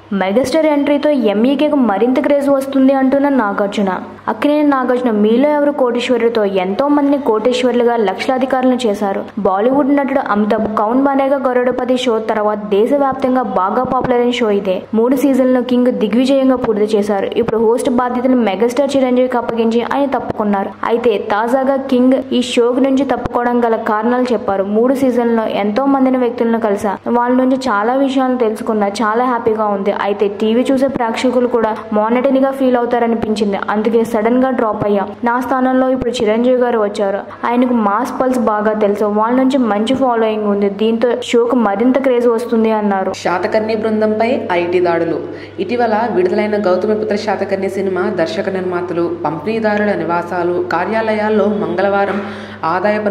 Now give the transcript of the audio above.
megastar ఎంట్రీతో ఎంఈకేకు మరింత craze వస్తుంది అంటున్న నాగార్జున అక్కినేని నాగార్జున మీలో ఎవరు కోటీశ్వరులతో ఎంతో మందిని కోటీశ్వరులుగా లక్షలాధికారులను చేశారు బాలీవుడ్ నటుడు అమితాబ్ కౌన్ బనేగా గరుడపతి షో తర్వాత దేశవ్యాప్తంగా బాగా పాపులర్ అయిన షో ఇదే మూడు సీజన్లను కింగ్ దిగ్విజయంగా పూర్తి చేశారు ఇప్పుడు హోస్ట్ బాధ్యతను మెగాస్టార్ చిరంజీవికి అప్పగించి ఆయన తప్పుకున్నారు అయితే తాజాగా కింగ్ ఈ షో నుంచి తప్పుకోవడం గల కారణాలు చెప్పారు మూడు సీజన్లలో ఎంతో మందిని వ్యక్తులను కలిసా వాళ్ళ నుంచి చాలా విషయాలను తెలుసుకున్నా చాలా హ్యాపీగా ఉంది అయితే టీవీ చూసే ప్రేక్షకులు కూడా మానిటరీగా ఫీల్ అవుతారనిపించింది అందుకే సడన్ గా డ్రాప్ అయ్యా నా స్థానంలో ఇప్పుడు చిరంజీవి గారు వచ్చారు ఆయనకు మాస్ పల్స్ బాగా తెలుసు వాళ్ళ నుంచి మంచి ఫాలోయింగ్ ఉంది దీంతో షోకు మరింత క్రేజ్ వస్తుంది అన్నారు శాతకర్ణి బృందంపై ఐటీ దాడులు ఇటీవల విడుదలైన గౌతమిపుత్ర శాతకర్ణి సినిమా దర్శక నిర్మాతలు పంపిణీదారుల నివాసాలు కార్యాలయాల్లో మంగళవారం ఆదాయ